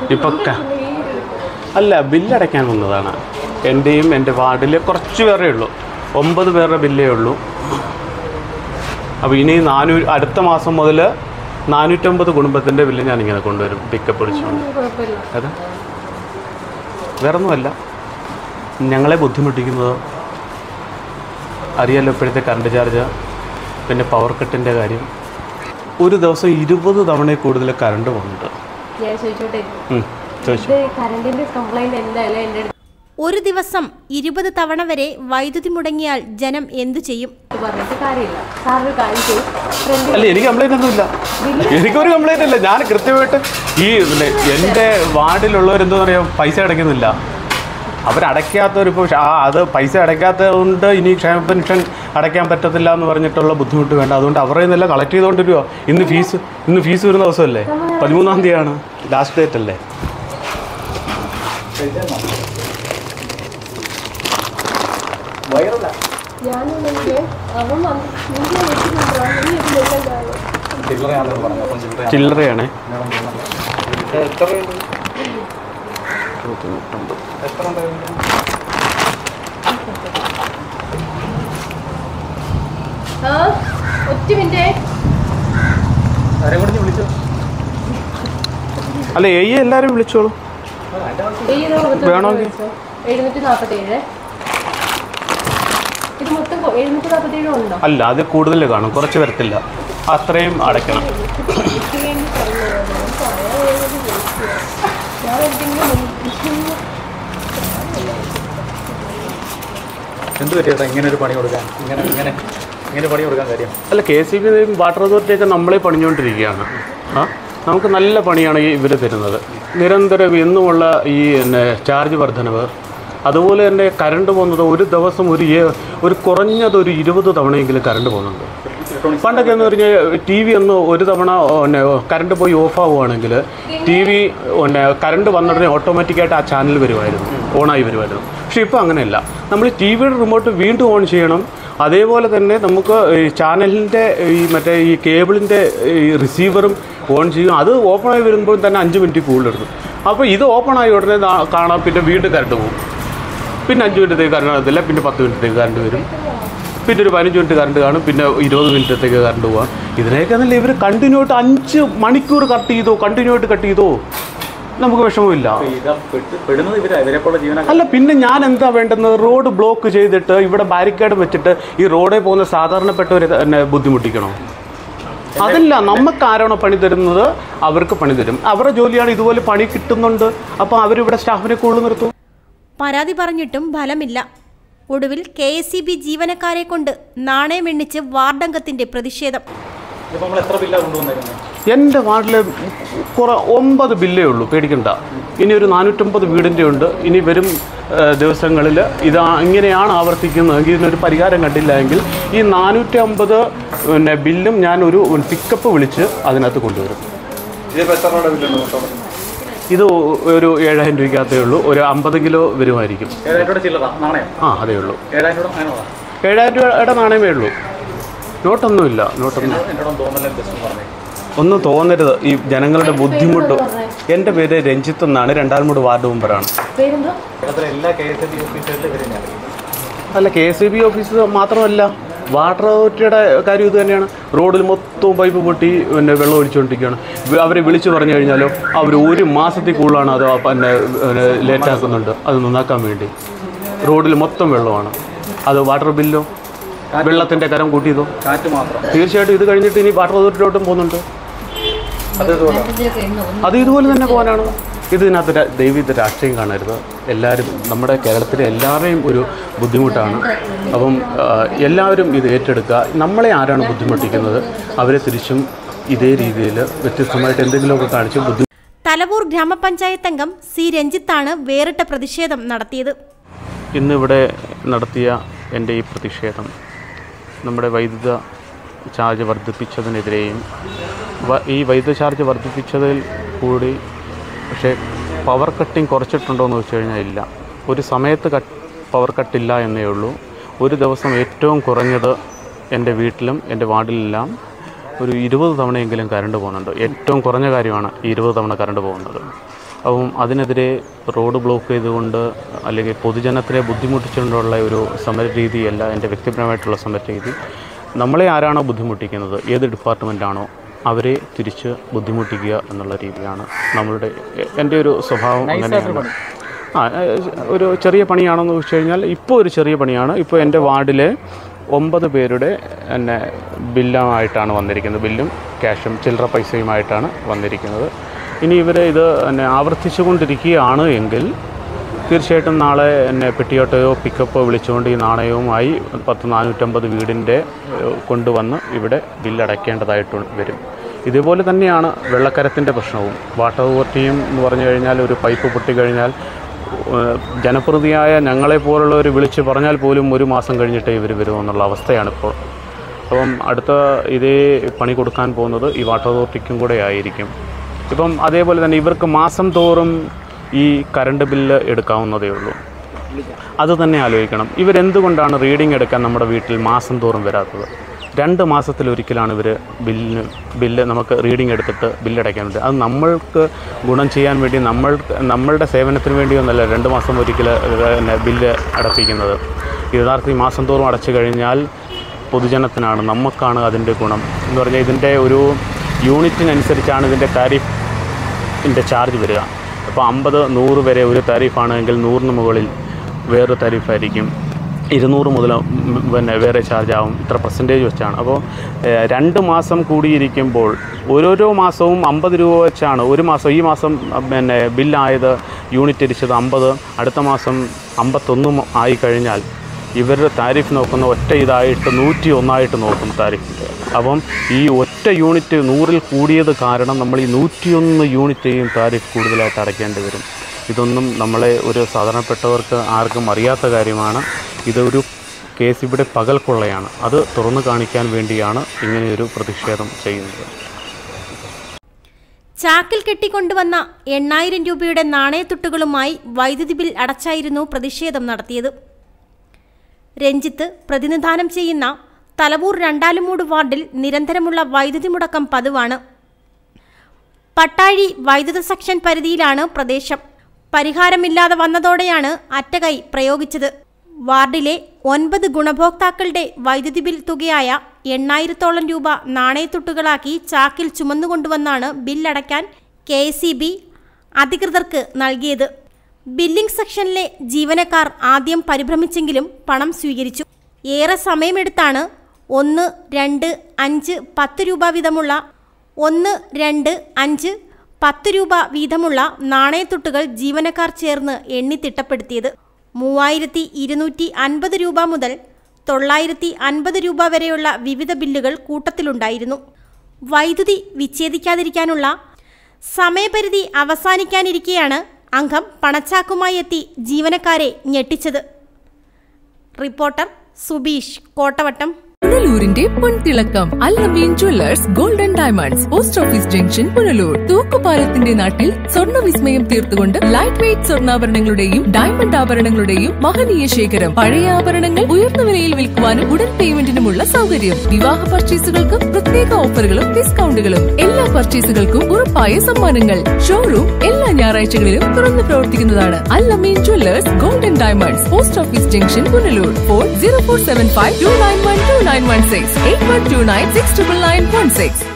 ഇപ്പം ക- അല്ല ബില്ലടയ്ക്കാൻ വന്നതാണ് എൻ്റെയും എൻ്റെ വാർഡിൽ കുറച്ച് പേരേ ഉള്ളൂ ഒമ്പത് പേരുടെ ബില്ലേ ഉള്ളൂ അപ്പോൾ ഇനി നാനൂ അടുത്ത മാസം മുതൽ നാനൂറ്റമ്പത് കുടുംബത്തിൻ്റെ ബില്ല് ഞാനിങ്ങനെ കൊണ്ടുവരും പിക്കപ്പ് അടിച്ചുകൊണ്ട് കുഴപ്പമില്ല അത് വേറൊന്നുമല്ല ഞങ്ങളെ ബുദ്ധിമുട്ടിക്കുന്നത് അറിയാലോ ഇപ്പോഴത്തെ കറണ്ട് ചാർജ് പിന്നെ പവർ കട്ടിൻ്റെ കാര്യം ഒരു ദിവസം ഇരുപത് തവണയിൽ കൂടുതൽ കറണ്ട് പോകുന്നുണ്ട് ഞാൻ ചോദിച്ചോട്ടെ ഉം, ചോദിച്ചു ഇത് കറണ്ടിന്റെ കംപ്ലൈന്റ് എന്തായാലും എൻ്റെ അടുത്ത് ഒരു ദിവസം ഇരുപത് തവണ വരെ വൈദ്യുതി മുടങ്ങിയാൽ ജനം എന്തു ചെയ്യും പറഞ്ഞിട്ട് കാര്യമില്ല സാറൊരു കാര്യം ചെയ്യും ഫ്രണ്ട് അല്ല എനിക്ക് കംപ്ലൈൻ്റ് ഒന്നുമില്ല എനിക്കൊരു കംപ്ലൈൻ്റ് ഇല്ല ഞാൻ കൃത്യമായിട്ട് ഈ പിന്നെ എൻ്റെ വാർഡിലുള്ളവരെന്താ പറയുക പൈസ അടയ്ക്കുന്നില്ല അവരടയ്ക്കാത്തവരിപ്പോൾ ആ അത് പൈസ അടയ്ക്കാത്തത് കൊണ്ട് ഇനി ക്ഷേമ പെൻഷൻ അടയ്ക്കാൻ പറ്റത്തില്ല എന്ന് പറഞ്ഞിട്ടുള്ള ബുദ്ധിമുട്ട് വേണ്ട അതുകൊണ്ട് അവരുടെ നിന്നെല്ലാം കളക്ട് ചെയ്തുകൊണ്ടിരുവോ ഇന്ന് ഫീസ് ഇന്ന് ഫീസ് വരുന്ന ദിവസമല്ലേ പതിമൂന്നാം തീയതിയാണ് ലാസ്റ്റ് ഡേറ്റ് അല്ലേ ഞാനാണെങ്കിൽ അവൻ വന്ന് നിന്റെ വീട്ടിലുണ്ടോ നീ ഇതിലെല്ലാം ചില്ലറയാണേ ആ ഒറ്റ മിനിറ്റ് അല്ല എ എല്ലാവരും വിളിച്ചോളൂ വേണമെങ്കിൽ. എഴുന്നൂറ്റി നാൽപ്പത്തി ഏഴ് ഇത് മൊത്തം കൊ- എഴുന്നൂറ്റി നാൽപ്പത്തി ഏഴ് ഉണ്ടോ അല്ല അത് കൂടുതൽ കാണും കുറച്ച് വരത്തില്ല അത്രയും അടയ്ക്കണം എനിക്ക് വേണ്ടി പറഞ്ഞതാണ്. ഞാൻ പറയാൻ വേണ്ടി വിളിച്ചതാ. ഞാൻ എന്തെങ്കിലും മുൻ- എന്ത് പറ്റിയേട്ടാ ഇങ്ങനെ ഒരു പണി കൊടുക്കാൻ ഇങ്ങനെ ഇങ്ങനെ ഇങ്ങനെ പണി കൊടുക്കാൻ കാര്യം അല്ല കെ സി ബിയും വാട്ടർ അതോറിറ്റിയൊക്കെ നമ്മളെ പണിഞ്ഞുകൊണ്ടിരിക്കുകയാണ് ആ നമുക്ക് നല്ല പണിയാണ് ഈ ഇവർ തരുന്നത് നിരന്തരം എന്നുമുള്ള ഈ പിന്നെ ചാർജ് വർധനവ് അതുപോലെ തന്നെ കറണ്ട് പോകുന്നത് ഒരു ദിവസം ഒരു ഏ- ഒരു കുറഞ്ഞത് ഒരു ഇരുപത് തവണയെങ്കിലും കറണ്ട് പോകുന്നുണ്ട് പണ്ടൊക്കെ എന്ന് പറഞ്ഞാൽ ടി വി ഒന്ന് ഒരു തവണ പിന്നെ കറണ്ട് പോയി ഓഫ് ആവുകയാണെങ്കിൽ ടി വി പിന്നെ കറണ്ട് വന്നുടനെ ഓട്ടോമാറ്റിക്കായിട്ട് ആ ചാനൽ വരുമായിരുന്നു ഓണായി വരുമായിരുന്നു പക്ഷേ ഇപ്പോൾ അങ്ങനെയല്ല നമ്മൾ ടി വിയുടെ റിമോട്ട് വീണ്ടും ഓൺ ചെയ്യണം അതേപോലെ തന്നെ നമുക്ക് ഈ ചാനലിൻ്റെ ഈ മറ്റേ ഈ കേബിളിൻ്റെ ഈ റിസീവറും ഓൺ ചെയ്യും അത് ഓപ്പണായി വരുമ്പോൾ തന്നെ അഞ്ച് മിനിറ്റ് കൂടുതലെടുക്കും അപ്പോൾ ഇത് ഓപ്പണായി ഉടനെ ദാ- കാണാം പിന്നെ വീണ്ടും കറണ്ട് പോകും പിന്നെ അഞ്ച് മിനിറ്റത്തേക്ക് കറണ്ട് കാണത്തില്ല പിന്നെ പത്ത് മിനിറ്റത്തേക്ക് കറണ്ട് വരും പിന്നെ ഒരു പതിനഞ്ച് മിനിറ്റ് കറണ്ട് കാണും പിന്നെ ഇരുപത് മിനിറ്റത്തേക്ക് കറണ്ട് പോകാം ഇതിനെയൊക്കെ എന്നല്ല ഇവർ കണ്ടിന്യൂ ആയിട്ട് അഞ്ച് മണിക്കൂർ കട്ട് ചെയ്തോ കണ്ടിന്യൂ ആയിട്ട് കട്ട് ചെയ്തോ നമുക്ക് വിഷമമില്ല ഇതാ പെട്ട് പെടുന്നത് ഇവരാ ഇവരെപ്പോലുള്ള ജീവനക്കാർ അല്ല പിന്നെ ഞാൻ എന്താ വേണ്ടുന്നത് റോഡ് ബ്ലോക്ക് ചെയ്തിട്ട് ഇവിടെ ബാരിക്കേഡ് വെച്ചിട്ട് ഈ റോഡിൽ പോകുന്ന സാധാരണപ്പെട്ടവരെ തന്നെ ബുദ്ധിമുട്ടിക്കണോ അതല്ല നമുക്ക് ആരാണോ പണി തരുന്നത് അവർക്ക് പണി തരും അവരുടെ ജോലിയാണ് ഇതുപോലെ പണി കിട്ടുന്നുണ്ട് അപ്പോൾ അവരിവിടെ സ്റ്റാഫിനെ കൂടുതൽ നിർത്തും പരാതി പറഞ്ഞിട്ടും ഫലമില്ല ഒടുവിൽ കെ എസ് ബി ജീവനക്കാരെ കൊണ്ട് നാണയമെണ്ണിച്ച് വാർഡംഗത്തിന്റെ പ്രതിഷേധം ഇതിപ്പോൾ നമ്മൾ എത്ര ബില്ലാ കൊണ്ടുവന്നേക്കുന്നത് എൻ്റെ വാർഡിൽ കുറേ ഒമ്പത് ബില്ലേ ഉള്ളൂ പേടിക്കണ്ട ഇനി ഒരു നാനൂറ്റമ്പത് വീടിൻ്റെ ഉണ്ട് ഇനി വരും ദിവസങ്ങളിൽ ഇതാ ഇങ്ങനെയാണ് ആവർത്തിക്കുന്നതെങ്കിൽ ഇതിനൊരു പരിഹാരം കണ്ടില്ല എങ്കിൽ ഈ നാനൂറ്റി അമ്പത് പിന്നെ ബില്ലും ഞാൻ ഒരു പിക്കപ്പ് വിളിച്ച് അതിനകത്ത് കൊണ്ടുവരും ഇതിപ്പോൾ എത്ര രൂപയുടെ ബില്ലുണ്ട് മൊത്തം ഇത് ഒരു ഏഴായിരം രൂപയ്ക്കകത്തേ ഉള്ളൂ ഒരു അമ്പത് കിലോ വരുമായിരിക്കും ഏഴായിരം രൂപയുടെ ചില്ലറ നാണയം ആ അതേ ഉള്ളൂ ഏഴായിരം രൂപ അങ്ങനെയുള്ള ഏഴായിരം രൂപയുടെ നാണയമേ ഉള്ളൂ നോട്ടൊന്നുമില്ല നോട്ടൊന്നും എന്നോട് തോന്നലും ജസ്റ്റ് പറഞ്ഞു ഒന്നും തോന്നരുത് ഈ ജനങ്ങളുടെ ബുദ്ധിമുട്ട് എൻ്റെ പേര് രഞ്ജിത്ത് എന്നാണ് രണ്ടാമൂട് വാർഡ് മെമ്പറാണ് പേരെന്തോ കേരളത്തിലെ എല്ലാ കെ എസ് എഫ് ഓഫീസുകളിലും ഇവരെ ഞാൻ അല്ല കെ എസ് ബി ഓഫീസ് മാത്രമല്ല വാട്ടർ അതോറിറ്റിയുടെ കാര്യം ഇത് തന്നെയാണ് റോഡിൽ മൊത്തവും പൈപ്പ് പൊട്ടി പിന്നെ വെള്ളം ഒഴിച്ചുകൊണ്ടിരിക്കുകയാണ് വ- അവരെ വിളിച്ചു പറഞ്ഞു കഴിഞ്ഞാലോ അവർ ഒരു മാസത്തിൽ കൂടുതലാണ് അത് പിന്നെ പിന്നെ ലേറ്റാക്കുന്നുണ്ട് അത് നന്നാക്കാൻ വേണ്ടി റോഡിൽ മൊത്തം വെള്ളമാണ് അത് വാട്ടർ ബില്ലോ വെള്ളത്തിൻ്റെ കരം കൂട്ടിയതോ കാറ്റ് മാത്രം തീർച്ചയായിട്ടും ഇത് കഴിഞ്ഞിട്ട് ഇനി വാട്ടർ അതോറിറ്റിയിലോട്ടും പോകുന്നുണ്ട് അത് ഇതുപോലെ അത് ഇതുപോലെ തന്നെ പോകാനാണ് ഇതിനകത്ത് രാ- ദൈവം ഇത് രാഷ്ട്രീയം കാണരുത് എല്ലാവരും നമ്മുടെ കേരളത്തിലെ എല്ലാവരെയും ഒരു ബുദ്ധിമുട്ടാണ് അപ്പം ആ, എല്ലാവരും ഇത് ഏറ്റെടുക്കുക നമ്മളെ ആരാണ് ബുദ്ധിമുട്ടിക്കുന്നത് അവരെ തിരിച്ചും ഇതേ രീതിയിൽ വ്യത്യസ്തമായിട്ട് എന്തെങ്കിലുമൊക്കെ കാണിച്ച് ബുദ്ധി തലവൂർ ഗ്രാമപഞ്ചായത്ത് അംഗം സി രഞ്ജിത്താണ് വേറിട്ട പ്രതിഷേധം നടത്തിയത് ഇന്നിവിടെ നടത്തിയ എൻ്റെ ഈ പ്രതിഷേധം നമ്മുടെ വൈദ്യുത ചാർജ് വർദ്ധിപ്പിച്ചതിനെതിരെയും വ- ഈ വൈദ്യുത ചാർജ് വർദ്ധിപ്പിച്ചതിൽ കൂടി പക്ഷേ പവർ കട്ടിങ് കുറച്ചിട്ടുണ്ടോ എന്ന് വെച്ച് കഴിഞ്ഞാൽ ഇല്ല ഒരു സമയത്ത് കട്ട് പവർ കട്ടില്ല എന്നേ ഉള്ളൂ ഒരു ദിവസം ഏറ്റവും കുറഞ്ഞത് എൻ്റെ വീട്ടിലും എൻ്റെ വാർഡിലെല്ലാം ഒരു ഇരുപത് തവണയെങ്കിലും കറണ്ട് പോകുന്നുണ്ട് ഏറ്റവും കുറഞ്ഞ കാര്യമാണ് ഈ ഇരുപത് തവണ കറണ്ട് പോകുന്നത് അപ്പം അതിനെതിരെ റോഡ് ബ്ലോക്ക് ചെയ്തുകൊണ്ട് അല്ലെങ്കിൽ പൊതുജനത്തിനെ ബുദ്ധിമുട്ടിച്ചുകൊണ്ടുള്ള ഒരു സമര രീതിയല്ല എൻ്റെ വ്യക്തിപരമായിട്ടുള്ള സമര രീതി നമ്മളെ ആരാണോ ബുദ്ധിമുട്ടിക്കുന്നത് ഏത് ഡിപ്പാർട്ട്മെൻറ്റാണോ അവരെ തിരിച്ച് ബുദ്ധിമുട്ടിക്കുക എന്നുള്ള രീതിയാണ് നമ്മളുടെ എൻ്റെ ഒരു സ്വഭാവം അങ്ങനെയാണ് ആ ഏഹ്, ഒരു ചെറിയ പണിയാണെന്ന് ചോദിച്ചു കഴിഞ്ഞാൽ ഇപ്പോൾ ഒരു ചെറിയ പണിയാണ് ഇപ്പോൾ എൻ്റെ വാർഡിലെ ഒമ്പത് പേരുടെ എന്നെ ബില്ലുമായിട്ടാണ് വന്നിരിക്കുന്നത് ബില്ലും ക്യാഷും ചില്ലറ പൈസയുമായിട്ടാണ് വന്നിരിക്കുന്നത് ഇനി ഇവർ ഇത് എന്നെ ആവർത്തിച്ചു കൊണ്ടിരിക്കുകയാണ് എങ്കിൽ തീർച്ചയായിട്ടും നാളെ എന്നെ പെട്ടിയോട്ടയോ പിക്കപ്പോ വിളിച്ചുകൊണ്ട് ഈ നാണയവുമായി പത്ത് നാനൂറ്റമ്പത് വീടിൻ്റെ ഏഹ്, കൊണ്ടുവന്ന് ഇവിടെ ബില്ലടയ്ക്കേണ്ടതായിട്ട് വരും ഇതുപോലെ തന്നെയാണ് വെള്ളക്കരത്തിൻ്റെ പ്രശ്നവും വാട്ടർ അതോറിറ്റിയും എന്ന് പറഞ്ഞു കഴിഞ്ഞാൽ ഒരു പൈപ്പ് പൊട്ടിക്കഴിഞ്ഞാൽ ഏഹ്, ജനപ്രതിയായ ഞങ്ങളെപ്പോലുള്ളവർ വിളിച്ച് പറഞ്ഞാൽ പോലും ഒരു മാസം കഴിഞ്ഞിട്ടേ ഇവർ വരുമെന്നുള്ള അവസ്ഥയാണിപ്പോൾ അപ്പം അടുത്ത ഇതേ പണി കൊടുക്കാൻ പോകുന്നത് ഈ വാട്ടർ അതോറിറ്റിക്കും കൂടെ ആയിരിക്കും ഇപ്പം അതേപോലെ തന്നെ ഇവർക്ക് മാസം തോറും ഈ കറണ്ട് ബില്ല് എടുക്കാവുന്നതേ ഉള്ളൂ അത് തന്നെ ആലോചിക്കണം ഇവരെന്തുകൊണ്ടാണ് റീഡിംഗ് എടുക്കാൻ നമ്മുടെ വീട്ടിൽ മാസം തോറും വരാത്തത് രണ്ട് മാസത്തിലൊരിക്കലാണ് ഇവർ ബില്ലിന് ബില്ല് നമുക്ക് റീഡിംഗ് എടുത്തിട്ട് ബില്ലടയ്ക്കാൻ വേണ്ടി അത് നമ്മൾക്ക് ഗുണം ചെയ്യാൻ വേണ്ടി നമ്മൾ നമ്മളുടെ സേവനത്തിന് വേണ്ടിയൊന്നല്ല രണ്ട് മാസം ഒരിക്കൽ പിന്നെ ബില്ല് അടപ്പിക്കുന്നത് യഥാർത്ഥത്തിൽ മാസം തോറും അടച്ചു കഴിഞ്ഞാൽ പൊതുജനത്തിനാണ് നമുക്കാണ് അതിൻ്റെ ഗുണം എന്ന് പറഞ്ഞാൽ ഇതിൻ്റെ ഒരു യൂണിറ്റിനനുസരിച്ചാണ് ഇതിൻ്റെ താരിഫിൻ്റെ ചാർജ് വരിക അപ്പോൾ അമ്പത് നൂറ് വരെ ഒരു താരിഫാണെങ്കിൽ നൂറിന് മുകളിൽ വേറൊരു താരിഫായിരിക്കും ഇരുന്നൂറ് മുതൽ ഉം, പിന്നെ വേറെ ചാർജ് ആവും ഇത്ര പെർസെൻറ്റേജ് വെച്ചാണ് അപ്പോൾ ഏഹ്, രണ്ട് മാസം കൂടിയിരിക്കുമ്പോൾ ഓരോരോ മാസവും അമ്പത് രൂപ വെച്ചാണ് ഒരു മാസം ഈ മാസം അഹ്, പിന്നെ ബില്ലായത് യൂണിറ്റ് ഇരിച്ചത് അമ്പത് അടുത്ത മാസം അമ്പത്തൊന്നും ആയി കഴിഞ്ഞാൽ ഇവരുടെ താരിഫ് നോക്കുന്ന ഒറ്റ ഇതായിട്ട് നൂറ്റി ഒന്നായിട്ട് നോക്കും താരിഫ് അപ്പം ഈ ഒറ്റ യൂണിറ്റ് നൂറിൽ കൂടിയത് കാരണം നമ്മൾ ഈ നൂറ്റിയൊന്ന് യൂണിറ്റേയും താരിഫ് കൂടുതലായിട്ട് അടയ്ക്കേണ്ടി വരും ഇതൊന്നും നമ്മളെ ഒരു സാധാരണപ്പെട്ടവർക്ക് ആർക്കും അറിയാത്ത കാര്യമാണ് ഇതൊരു കേസ് ഇവിടെ പകൽക്കൊള്ളയാണ് അത് തുറന്നു കാണിക്കാൻ വേണ്ടിയാണ് ഇങ്ങനെയൊരു പ്രതിഷേധം ചെയ്യുന്നത് ചാക്കിൽ കെട്ടിക്കൊണ്ടുവന്ന എണ്ണായിരം രൂപയുടെ നാണയത്തുട്ടുകളുമായി വൈദ്യുതി ബിൽ അടച്ചായിരുന്നു പ്രതിഷേധം നടത്തിയത് രഞ്ജിത്ത് പ്രതിനിധാനം ചെയ്യുന്ന തലവൂർ രണ്ടാലുമൂട് വാർഡിൽ നിരന്തരമുള്ള വൈദ്യുതി മുടക്കം പതിവാണ് പട്ടാഴി വൈദ്യുത സെക്ഷൻ പരിധിയിലാണ് പ്രദേശം പരിഹാരമില്ലാതെ വന്നതോടെയാണ് അറ്റകൈ പ്രയോഗിച്ചത് വാർഡിലെ ഒൻപത് ഗുണഭോക്താക്കളുടെ വൈദ്യുതി ബിൽ തുകയായ എണ്ണായിരത്തോളം രൂപ നാണയത്തുട്ടുകളാക്കി ചാക്കിൽ ചുമന്നുകൊണ്ടുവന്നാണ് ബില്ലടയ്ക്കാൻ കെ എസ് അധികൃതർക്ക് നൽകിയത് ബില്ലിംഗ് സെക്ഷനിലെ ജീവനക്കാർ ആദ്യം പരിഭ്രമിച്ചെങ്കിലും പണം സ്വീകരിച്ചു ഏറെ സമയമെടുത്താണ് ഒന്ന് രണ്ട് അഞ്ച് പത്ത് രൂപ വീതമുള്ള ഒന്ന് രണ്ട് അഞ്ച് പത്ത് രൂപ വീതമുള്ള നാണയത്തുട്ടുകൾ ജീവനക്കാർ ചേർന്ന് എണ്ണി തിട്ടപ്പെടുത്തിയത് മൂവായിരത്തി ഇരുന്നൂറ്റി അൻപത് രൂപ മുതൽ തൊള്ളായിരത്തി അൻപത് രൂപ വരെയുള്ള വിവിധ ബില്ലുകൾ കൂട്ടത്തിലുണ്ടായിരുന്നു വൈദ്യുതി വിച്ഛേദിക്കാതിരിക്കാനുള്ള സമയപരിധി അവസാനിക്കാനിരിക്കെയാണ് അംഗം പണച്ചാക്കുമായി എത്തി ജീവനക്കാരെ ഞെട്ടിച്ചത് റിപ്പോർട്ടർ സുബീഷ് കോട്ടവട്ടം പുനലൂരിന്റെ പൊൻതിളക്കം Allameen jewellers golden diamonds post office junction Punalur തൂക്കുപാലത്തിന്റെ നാട്ടിൽ സ്വർണ്ണ വിസ്മയം തീർത്തുകൊണ്ട് ലൈറ്റ് വെയ്റ്റ് സ്വർണ്ണാഭരണങ്ങളുടെയും ഡയമണ്ട് ആഭരണങ്ങളുടെയും മഹനീയ ശേഖരം പഴയ ആഭരണങ്ങൾ ഉയർന്ന വിലയിൽ വിൽക്കുവാനും ഉടൻ പേയ്മെന്റിനുമുള്ള സൗകര്യം വിവാഹ പർച്ചേസുകൾക്കും പ്രത്യേക ഓഫറുകളും ഡിസ്കൗണ്ടുകളും എല്ലാ പർച്ചേസുകൾക്കും ഉറപ്പായ സമ്മാനങ്ങൾ ഷോറൂം എല്ലാ ഞായറാഴ്ചകളിലും തുറന്നു പ്രവർത്തിക്കുന്നതാണ് Allameen jewellers golden diamonds post office junction Punalur phone zero four seven five two nine one two nine one six eight one two nine six triple nine one six